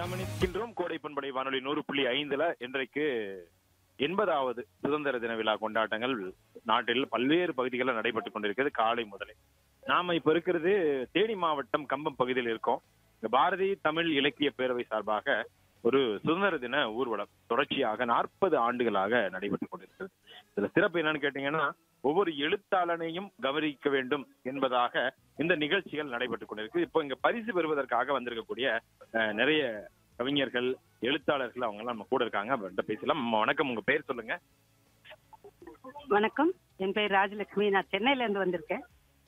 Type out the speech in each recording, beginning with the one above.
நாம் நிற்கின்றோம் கோடை பண்படை வானொலி நூறு புள்ளி ஐந்துல இன்றைக்கு எண்பதாவது சுதந்திர தின விழா கொண்டாட்டங்கள் நாட்டில் பல்வேறு பகுதிகளில் நடைபெற்றுக் கொண்டிருக்கிறது காலை முதலே நாம இப்ப இருக்கிறது தேனி மாவட்டம் கம்பம் பகுதியில் இருக்கோம் இந்த பாரதி தமிழ் இலக்கிய பேரவை சார்பாக ஒரு சுதந்திர தின ஊர்வலம் தொடர்ச்சியாக நாற்பது ஆண்டுகளாக நடைபெற்றுக் கொண்டிருக்கிறது இதுல சிறப்பு என்னன்னு கேட்டீங்கன்னா ஒவ்வொரு எழுத்தாளனையும் கவனிக்க வேண்டும் என்பதாக இந்த நிகழ்ச்சிகள் நடைபெற்றுக் கொண்டிருக்கு இப்போ இங்க பரிசு பெறுவதற்காக வந்திருக்கக்கூடிய அஹ், நிறைய கவிஞர்கள் எழுத்தாளர்கள் அவங்க எல்லாம் நம்ம கூட இருக்காங்க அவர்கிட்ட பேசலாம் அம்மா, வணக்கம் உங்க பேர் சொல்லுங்க வணக்கம் என் பெயர் ராஜலட்சுமி நான் சென்னையில இருந்து வந்திருக்கேன்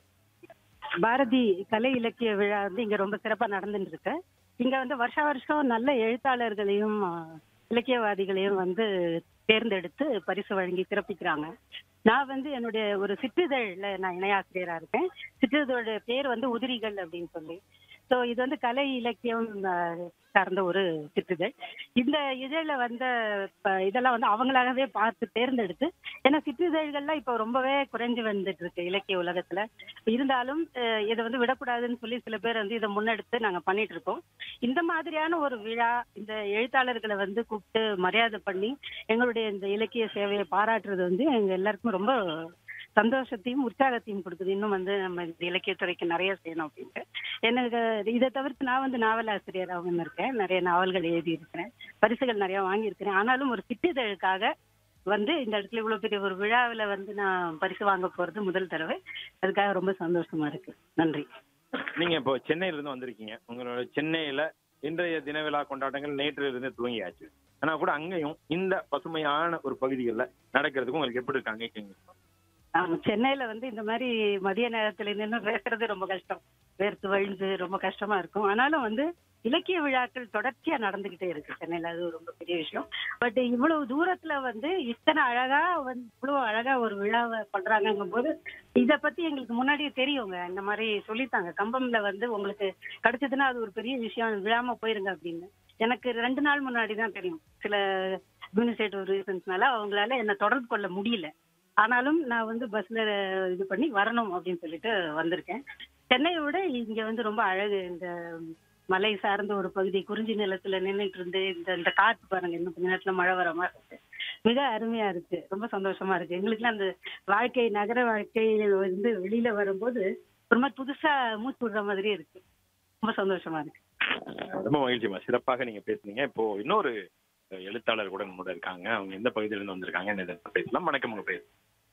பாரதி கலை இலக்கிய விழா வந்து இங்க ரொம்ப சிறப்பா நடந்துட்டு இருக்கு இங்க வந்து வருஷா வருஷம் நல்ல எழுத்தாளர்களையும் ஆ, இலக்கியவாதிகளையும் வந்து தேர்ந்தெடுத்து பரிசு வழங்கி சிறப்பிக்கிறாங்க நான் வந்து என்னுடைய ஒரு சிற்றிதழ்ல நான் இணையாசிரியரா இருக்கேன் சிற்றிதழோட பேர் வந்து உதிரிகள் அப்படின்னு சொல்லி ஸோ இது வந்து கலை இலக்கியம் ஆ, சார்ந்த ஒரு சிற்றிதழ் இந்த இதழில் வந்த ப- இதெல்லாம் வந்து அவங்களாகவே பார்த்து தேர்ந்தெடுத்து ஏன்னா சிற்றிதழ்கள்லாம் இப்போ ரொம்பவே குறைஞ்சு வந்துட்டு இருக்கு இலக்கிய உலகத்துல இருந்தாலும் அஹ், இதை வந்து விடக்கூடாதுன்னு சொல்லி சில பேர் வந்து இதை முன்னெடுத்து நாங்க பண்ணிட்டு இருக்கோம் இந்த மாதிரியான ஒரு விழா இந்த எழுத்தாளர்களை வந்து கூப்பிட்டு மரியாதை பண்ணி எங்களுடைய இந்த இலக்கிய சேவையை பாராட்டுறது வந்து எங்க எல்லாருக்கும் ரொம்ப சந்தோஷத்தையும் உற்சாகத்தையும் கொடுக்குது இன்னும் வந்து நம்ம இந்த இலக்கியத்துறைக்கு நிறைய செய்யணும் அப்படின்ட்டு எனக்கு இதை தவிர்த்து நான் வந்து நாவல் ஆசிரியராகவும் இருக்கேன் நிறைய நாவல்கள் எழுதி இருக்கிறேன் பரிசுகள் நிறைய வாங்கியிருக்கிறேன் ஆனாலும் ஒரு சிற்றிதழுக்காக வந்து இந்த இடத்துல இவ்வளவு பெரிய ஒரு விழாவில் வந்து நான் பரிசு வாங்க போறது முதல் தடவை அதுக்காக ரொம்ப சந்தோஷமா இருக்கு நன்றி நீங்க இப்போ சென்னையில இருந்து வந்திருக்கீங்க உங்களோட சென்னையில இன்றைய தின விழா கொண்டாட்டங்கள் நேற்று இருந்து துவங்கியாச்சு ஆனா கூட அங்கேயும் இந்த பசுமையான ஒரு பகுதிகளில் நடக்கிறதுக்கு உங்களுக்கு எப்படி இருக்காங்க கேங்க ஆமா சென்னையில வந்து இந்த மாதிரி மதிய நேரத்துல நின்று பேசுறது ரொம்ப கஷ்டம் வேர்த்து வழிந்து ரொம்ப கஷ்டமா இருக்கும் ஆனாலும் வந்து இலக்கிய விழாக்கள் தொடர்ச்சியா நடந்துகிட்டே இருக்கு சென்னையில அது ரொம்ப பெரிய விஷயம் பட் இவ்வளவு தூரத்துல வந்து இத்தனை அழகா வந்து இவ்வளவு அழகா ஒரு விழாவை பண்றாங்கங்கும் போது இத பத்தி எங்களுக்கு முன்னாடியே தெரியுங்க இந்த மாதிரி சொல்லித்தாங்க கம்பம்ல வந்து உங்களுக்கு கிடைச்சதுன்னா அது ஒரு பெரிய விஷயம் விழாம போயிருங்க அப்படின்னு எனக்கு ரெண்டு நாள் முன்னாடி தான் தெரியும் சில அட்மினிஸ்ட்ரேட்டிவ் ரீசன்ஸ்னால அவங்களால என்ன தொடர்பு கொள்ள முடியல ஆனாலும் நான் வந்து பஸ்ல இது பண்ணி வரணும் அப்படின்னு சொல்லிட்டு வந்திருக்கேன் சென்னையை விட இங்க வந்து ரொம்ப அழகு இந்த மலை சார்ந்த ஒரு பகுதி குறிஞ்சி நிலத்துல நின்னுட்டு இருந்து இந்த இந்த காத்து பாருங்க இன்னும் கொஞ்ச நேரத்துல மழை வர மாதிரி இருக்கு மிக அருமையா இருக்கு ரொம்ப சந்தோஷமா இருக்கு எங்களுக்குலாம் அந்த வாழ்க்கை நகர வாழ்க்கை வந்து வெளியில வரும்போது ஒரு மாதிரி புதுசா மூச்சு விடுற மாதிரி இருக்கு ரொம்ப சந்தோஷமா இருக்கு ரொம்ப மகிழ்ச்சிமா சிறப்பாக நீங்க பேசுனீங்க இப்போ இன்னொரு எழுத்தாளர் கூட நம்மோட இருக்காங்க அவங்க எந்த பகுதியில இருந்து வந்திருக்காங்க என்னது பேசலாம் வணக்கம் உங்க பேர்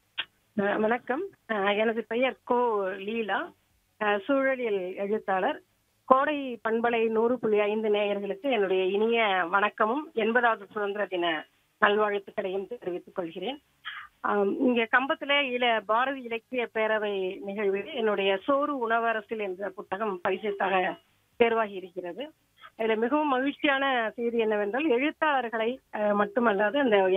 அஹ் வணக்கம் அஹ் எனது பெயர் கோ லீலா அஹ் சூழலியல் எழுத்தாளர் கோடை பண்பலை நூறு புள்ளி ஐந்து நேயர்களுக்கு என்னுடைய இனிய வணக்கமும் எண்பதாவது சுதந்திர தின நல்வாழ்த்துக்களையும் தெரிவித்துக் கொள்கிறேன் ஆம், இங்க கம்பத்துல இல பாரதி இலக்கிய பேரவை நிகழ்வில் என்னுடைய சோறு உணவரசில் என்ற புத்தகம் பரிசுத்தாக தேர்வாகி இருக்கிறது இதுல மிகவும் மகிழ்ச்சியான செய்தி என்னவென்றால் எழுத்தாளர்களை அஹ், மட்டுமல்லாது அந்த